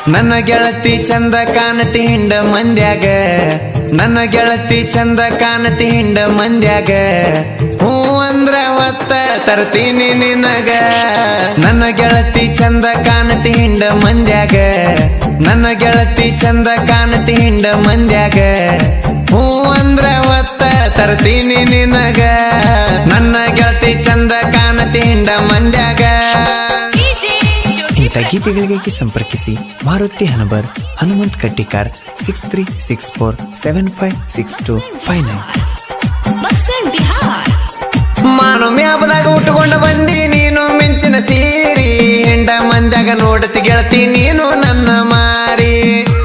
ನನ್ನ ಗೆಳತಿ ಚಂದ ಕಾಣತಿ ಹಿಂಡ ಮಂದ್ಯಾಗ ನನ್ನ ಗೆಳತಿ ಚಂದ ಕಾಣತಿ ಹಿಂಡ ಮಂದ್ಯಾಗ ಹೂ ಅಂದ್ರ ಹೊತ್ತ ತರ್ತೀನಿ ನಿನಗ ನನ್ನ ಗೆಳತಿ ಚಂದ ಕಾಣತಿ ಹಿಂಡ ಮಂದ್ಯಾಗ ನನ್ನ ಗೆಳತಿ ಚಂದ ಕಾಣತಿ ಹಿಂಡ ಮಂದ್ಯಾಗ ಹೂ ಅಂದ್ರ ಹೊತ್ತ ತರ್ತೀನಿ ನಿನಗ ನನ್ನ ಗೆಳತಿ ಚಂದ ಕಾಣತಿ ಹಿಂಡ ಮಂದ್ಯಾಗ ಇಂಥ ಗೀತೆಗಳಿಗಾಗಿ ಸಂಪರ್ಕಿಸಿ Maruti Hanabar Hanumant Kattikar six three six four seven five six two five nine Buxar Bihar ಮಾನೊಮ್ಮೆ ಹಬ್ಬದಾಗ ಉಟ್ಕೊಂಡ ಬಂದಿ ನೀನು ಮಿಂಚಿನ ಸೀರಿ ಹಿಂಡ ಮಂದ್ಯಾಗ ನೋಡತಿ ಗೆಳತಿ ನೀನು ನನ್ನ ಮಾರಿ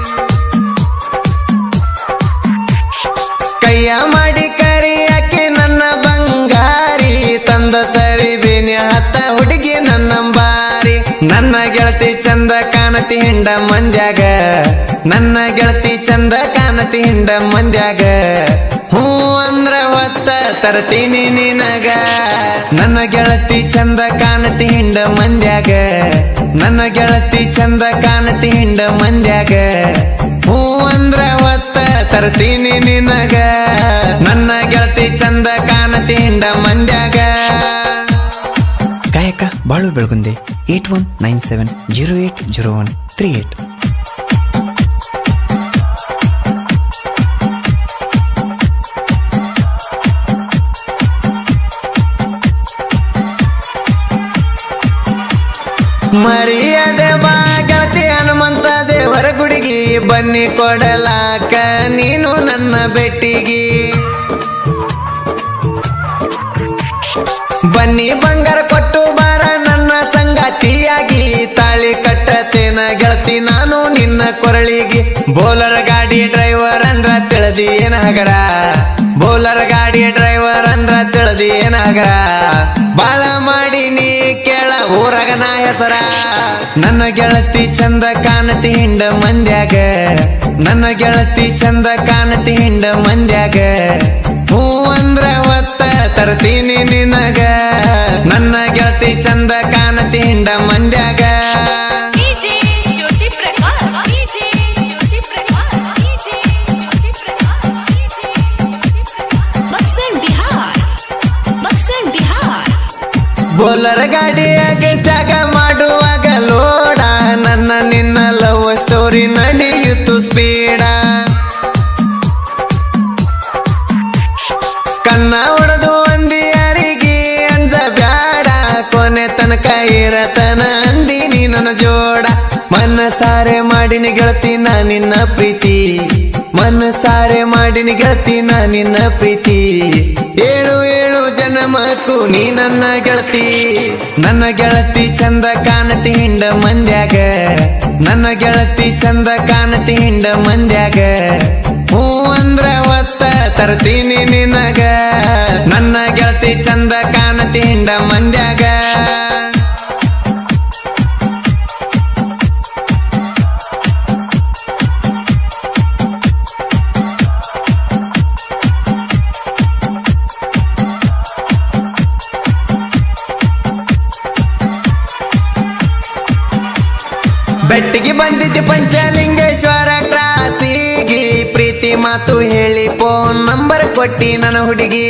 ಕೈಯ ಮಾಡಿ ಕರಿಯಾಕೆ ನನ್ನ ಬಂಗಾರಿ ತಂದ ತರಿಬೇನಿ ಹತ್ತ ಹುಡುಗಿ ನನ್ನ ಬಾರಿ ನನ್ನ ಗೆಳತಿ ಚಂದ ಕಾಣತಿ ಹಿಂಡ ಮಂದ್ಯಾಗ ನನ್ನ ಗೆಳತಿ ಚಂದ ಕಾಣತಿ ಹಿಂಡ ಮಂದ್ಯಾಗ ಹೂ ಅಂದ್ರ ಹೊತ್ತ ತರ್ತೀನಿ ನಿನಗ ನನ್ನ ಗೆಳತಿ ಚಂದ ಕಾಣತಿ ಹಿಂಡ ಮಂದ್ಯಾಗ ನನ್ನ ಗೆಳತಿ ಚಂದ ಕಾಣತಿ ಹಿಂಡ ಮಂದ್ಯಾಗ ಹೂ ಅಂದ್ರ ಹೊತ್ತ ತರ್ತೀನಿ ನಿನಗ ನನ್ನ ಗೆಳತಿ ಚಂದ ಕಾಣತಿ ಹಿಂಡ ಮಂದ್ಯಾಗ ಗಾಯಕ Balu Belagunde eight one nine seven zero eight zero one three eight ಮರ್ಯಾದೆ ಬಾಗತಿ ಹನುಮಂತ ದೇವರ ಗುಡಿಗಿ ಬನ್ನಿ ಕೊಡಲಾಕ ನೀನು ನನ್ನ ಬೆಟ್ಟಿಗಿ ಬನ್ನಿ ಬಂಗಾರ ಕೊಟ್ಟು ಬಾರ ನನ್ನ ಸಂಗಾತಿಯಾಗಿ ತಾಳಿ ಕಟ್ಟತೇನ ಗೆಳತಿ ನಾನು ನಿನ್ನ ಕೊರಳಿಗೆ ಬೋಲರ್ ಗಾಡಿ ಡ್ರೈವರ್ ಅಂದ್ರ ತಿಳಿದಿ ಏನ ಹಗರ ಬೋಲರ್ ಗಾಡಿ ಡ್ರೈವರ್ ಅಂದ್ರ ತಿಳಿದಿ ಏನ ಹಗರ ಬಾಳ ಮಾಡಿ ನೀ ಕೇಳ ಊರಗ ನಾ ಹೆಸರ ನನ್ನ ಗೆಳತಿ ಚಂದ ಕಾಣತಿ ಹಿಂಡ ಮಂದ್ಯಾಗ ನನ್ನ ಗೆಳತಿ ಚಂದ ಕಾಣತಿ ಹಿಂಡ ಮಂದ್ಯಾಗ ಹೂ ಅಂದ್ರ ಹೊತ್ತ ತರ್ತೀನಿ ನಿನಗ ನನ್ನ ಗೆಳತಿ ಚಂದ ಕಾಣತಿ ಹಿಂಡ ಮಂದ್ಯಾಗ DJ Jyoti Prakash DJ Jyoti Prakash DJ Jyoti Prakash Buxar Bihar Buxar Bihar Bolero ಗಾಡಿಯಾಗ ಸಾಗ ಮಾಡುವಾಗ ಲೋಡ ನನ್ನ ನಿನ್ನ ಲವ್ ಸ್ಟೋರಿ ನಡೆಯಿತು ಸ್ಪೀಡ ಕನ್ನ ಹೊಡೆದು ಅಂದಿ ಯಾರಿಗೆ ಅಂಜ ಬ್ಯಾಡ ಕೊನೆ ತನಕ ಇರತನ ಅಂದಿ ನೀ ನನ್ನ ಜೋಡ ಮನಸಾರೆ ಮಾಡಿನಿ ಗೆಳತಿ ನಾ ನಿನ್ನ ಪ್ರೀತಿ ಮನಸಾರೆ ಮಾಡಿನಿ ಗೆಳತಿ ನಾ ನಿನ್ನ ಪ್ರೀತಿ ಏಳು ಏಳು ಜನ್ಮಕ್ಕೂ ನೀ ನನ್ನ ಗೆಳತಿ ನನ್ನ ಗೆಳತಿ ಚಂದ ಕಾಣತಿ ಹಿಂಡ ಮಂದ್ಯಾಗ ನನ್ನ ಗೆಳತಿ ಚಂದ ಕಾಣತಿ ಹಿಂಡ ಮಂದ್ಯಾಗ ಹೂ ಅಂದ್ರ ಹೊತ್ತ ತರ್ತೀನಿ ನಿನಗ ನನ್ನ ಗೆಳತಿ ಚಂದ ಕಾಣತಿ ಹಿಂಡ ಮಂದ್ಯಾಗ ಬೆಟ್ಟಿಗೆ ಬಂದಿದ್ದೆ ಪಂಚಲಿಂಗೇಶ್ವರ ಕ್ರಾಸಿಗೆ ಪ್ರೀತಿ ಮಾತು ಹೇಳಿ ಫೋನ್ ನಂಬರ್ ಕೊಟ್ಟಿ ನನ್ನ ಹುಡುಗಿ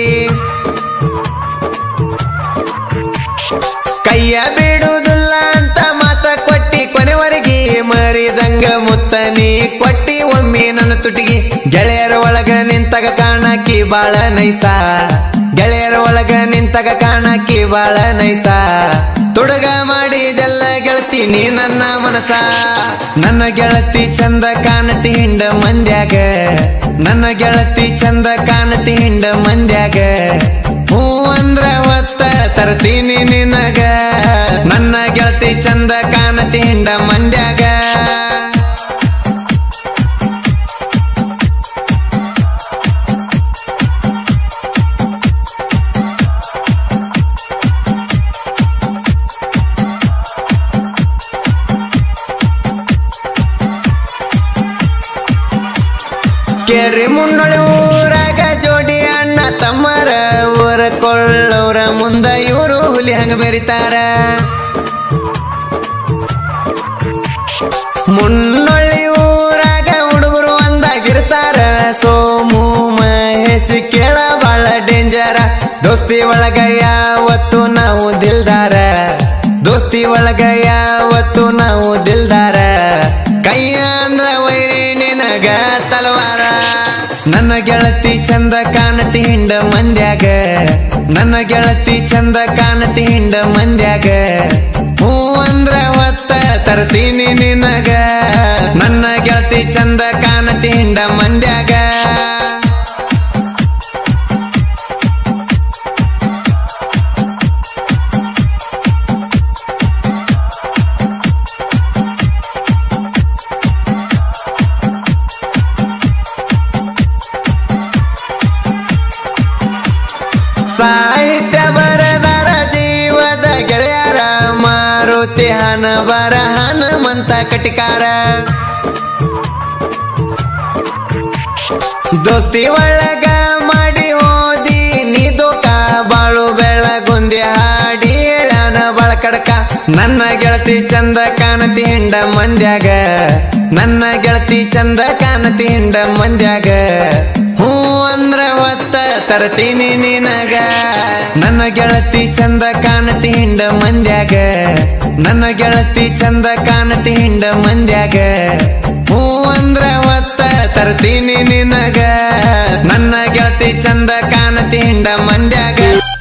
ಕೈಯ ಬಿಡುವುದಿಲ್ಲ ಅಂತ ಮಾತ ಕೊಟ್ಟಿ ಕೊನೆವರೆಗೆ ಮರಿದಂಗ ಮುತ್ತನಿ ಕೊಟ್ಟಿ ಒಮ್ಮೆ ನನ್ನ ತುಟಿಗಿ ಗೆಳೆಯರ ಒಳಗ ನಿಂತಾಗ ಕಾಣಕಿ ಬಾಳ ನೈಸ ಗೆಳೆಯರ ಒಳಗ ನಿಂತಾಗ ಕಾಣಕಿ ಬಾಳ ನೈಸ ತುಡುಗ ಮಾಡಿದೆಲ್ಲ ಗೆಳತಿ ನೀ ನನ್ನ ಮನಸ ನನ್ನ ಗೆಳತಿ ಚಂದ ಕಾಣತಿ ಹಿಂಡ ಮಂದ್ಯಾಗ ನನ್ನ ಗೆಳತಿ ಚಂದ ಕಾಣತಿ ಹಿಂಡ ಮಂದ್ಯಾಗ ಹೂ ಅಂದ್ರ ಹೊತ್ತ ತರ್ತೀನಿ ನಿನಗ ನನ್ನ ಗೆಳತಿ ಚಂದ ಕಾಣತಿ ಹಿಂಡ ಮಂದ್ಯಾಗ ಕೇಳ್ರಿ ಮುನ್ನೊಳಿ ಊರಾಗ ಜೋಡಿ ಅಣ್ಣ ತಮ್ಮರ ಊರ ಕೊಳ್ಳೋರ ಮುಂದ ಇವರು ಹುಲಿ ಹಂಗ ಬೆರಿತಾರ ಮುನ್ನೊಳ್ಳಿ ಊರಾಗ ಹುಡುಗರು ಒಂದಾಗಿರ್ತಾರ ಸೋಮು ಮಹೇಶ್ ಕೇಳ ಬಾಳ ಡೇಂಜರ ದೋಸ್ತಿ ಒಳಗ ಯಾವತ್ತು ನಾವು ದಿಲ್ದಾರ ದೋಸ್ತಿ ಒಳಗ ಯಾವತ್ತು ನಾವು ದಿಲ್ದಾರ ಕೈಯ ಅಂದ್ರ ವೈರಿ ನಿನಗ ತಲವಾರ ನನ್ನ ಗೆಳತಿ ಚಂದ ಕಾಣತಿ ಹಿಂಡ ಮಂದ್ಯಾಗ ನನ್ನ ಗೆಳತಿ ಚಂದ ಕಾಣತಿ ಹಿಂಡ ಮಂದ್ಯಾಗ ಹೂ ಅಂದ್ರ ಹೊತ್ತ ತರ್ತೀನಿ ನಿನಗ ನನ್ನ ಗೆಳತಿ ಚಂದ ಕಾಣತಿ ಹಿಂಡ ಮಂದ್ಯಾಗ ಸಾಹಿತ್ಯ ಬರದಾರ ಜೀವದ ಗೆಳೆಯರ ಮಾರುತಿ ಹನ ಬರ ಹನುಮಂತ ಕಟಿಕಾರ ದೋಸ್ತಿ ಒಳಗ ಮಾಡಿ ಹೋದಿ ನೀ ದೋಕ ಬಾಳು ಬೆಳಗುಂದಿ ಹಾಡಿ ಹೇಳನ ಬಳಕಡಕ ನನ್ನ ಗೆಳತಿ ಚಂದ ಕಾಣತಿ ಹಿಂಡ ಮಂದ್ಯಾಗ ನನ್ನ ಗೆಳತಿ ಚಂದ ಕಾಣತಿ ಹಿಂಡ ಮಂದ್ಯಾಗ ಹೂ ಅಂದ್ರ ಹೊತ್ತ ತರ್ತೀನಿ ನಿನಗ ನನ್ನ ಗೆಳತಿ ಚಂದ ಕಾಣತಿ ಹಿಂಡ ಮಂದ್ಯಾಗ ನನ್ನ ಗೆಳತಿ ಚಂದ ಕಾಣತಿ ಹಿಂಡ ಮಂದ್ಯಾಗ ಹೂ ಅಂದ್ರ ಹೊತ್ತ ತರ್ತೀನಿ ನಿನಗ ನನ್ನ ಗೆಳತಿ ಚಂದ ಕಾಣತಿ ಹಿಂಡ ಮಂದ್ಯಾಗ